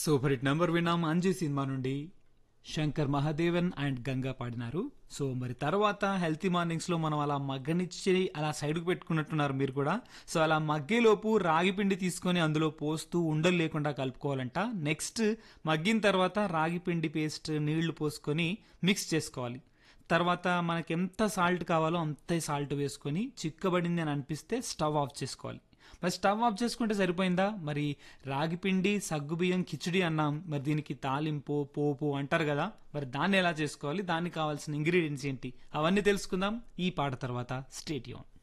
super hit number విన్నాం Anji cinema నుండి Shankar Mahadevan and Ganga పాడినారు సో మరి తర్వాత హెల్తీ మార్నింగ్స్ లో మనం అలా మగ్గనిచ్చి అలా సైడ్కు పెట్టుకున్నట్టున్నారు మీరు కూడా సో అలా మగ్గేలోపు రాగి పిండి తీసుకొని అందులో పోస్తూ ఉండలు లేకుండా కలుపుకోవాలంట నెక్స్ట్ మగ్గిన తర్వాత రాగి పిండి పేస్ట్ నీళ్లు పోసుకొని మిక్స్ చేసుకోవాలి తర్వాత మనకి ఎంత సాల్ట్ కావాలో అంతే సాల్ట్ వేసుకొని చిక్కబడింది అని అనిపిస్తే స్టవ్ ఆఫ్ చేసుకోవాలి మరి స్టవ్ ఆఫ్ చేసుకుంటే సరిపోయిందా మరి రాగిపిండి సగ్గుబియ్యం కిచిడి అన్నాం మరి దీనికి తాలింపు పోపు అంటారు కదా మరి దాన్ని ఎలా చేసుకోవాలి దానికి కావాల్సిన ఇంగ్రీడియంట్స్ ఏంటి అవన్నీ తెలుసుకుందాం ఈ పాట తర్వాత స్టేట్ యూన్